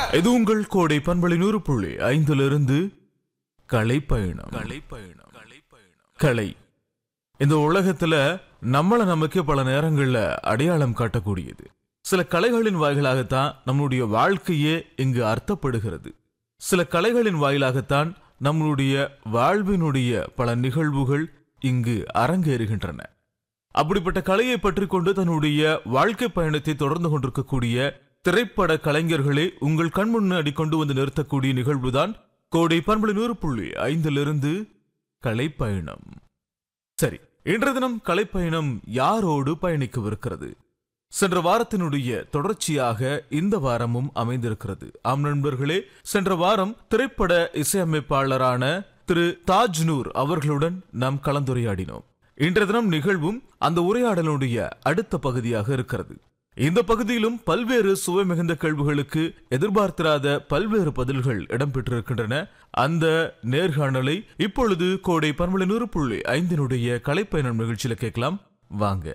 இது உங்கள் கோடை பண்பளி நூறு புள்ளி ஐந்திலிருந்து கலை பயணம் கலை பயணம் கலை பயணம் கலை இந்த உலகத்துல நம்மள நமக்கு பல நேரங்கள்ல அடையாளம் காட்டக்கூடியது சில கலைகளின் வாயிலாகத்தான் நம்மளுடைய வாழ்க்கையே இங்கு அர்த்தப்படுகிறது சில கலைகளின் வாயிலாகத்தான் நம்மளுடைய வாழ்வினுடைய பல நிகழ்வுகள் இங்கு அரங்கேறுகின்றன அப்படிப்பட்ட கலையை பற்றி கொண்டு தன்னுடைய வாழ்க்கை பயணத்தை தொடர்ந்து கொண்டிருக்கக்கூடிய திரைப்பட கலைஞர்களே உங்கள் கண் முன்னாடி கொண்டு வந்து நிறுத்தக்கூடிய நிகழ்வுதான் கோடை பண்பளி நூறு புள்ளி ஐந்திலிருந்து கலைப்பயணம் சரி இன்றைய தினம் கலைப்பயணம் யாரோடு பயணிக்கவிருக்கிறது சென்ற வாரத்தினுடைய தொடர்ச்சியாக இந்த வாரமும் அமைந்திருக்கிறது ஆம் நண்பர்களே சென்ற வாரம் திரைப்பட இசையமைப்பாளரான திரு தாஜ்னூர் அவர்களுடன் நாம் கலந்துரையாடினோம் இன்றைய தினம் நிகழ்வும் அந்த உரையாடலுடைய அடுத்த பகுதியாக இருக்கிறது இந்த பகுதியிலும் பல்வேறு சுவை மிகுந்த கேள்விகளுக்கு எதிர்பார்த்திராத பல்வேறு பதில்கள் இடம்பெற்றிருக்கின்றன அந்த நேர்காணலை இப்பொழுது கோடை பன்மலை நூறு புள்ளி ஐந்தினுடைய கலைப்பயணம் நிகழ்ச்சியில கேட்கலாம் வாங்க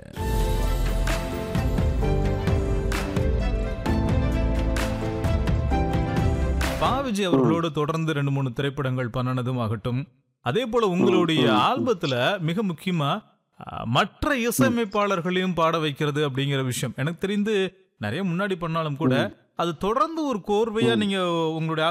பாவிஜி அவர்களோடு தொடர்ந்து ரெண்டு மூணு திரைப்படங்கள் பண்ணனதும் ஆகட்டும் அதே போல உங்களுடைய ஆல்பத்துல மிக முக்கியமா அஹ், மற்ற இசையமைப்பாளர்களையும் பாட வைக்கிறது அப்படிங்கிற விஷயம் எனக்கு தெரிந்து நிறைய முன்னாடி பண்ணாலும் கூட அது தொடர்ந்து ஒரு கோர்வையா நீங்க உங்களுடைய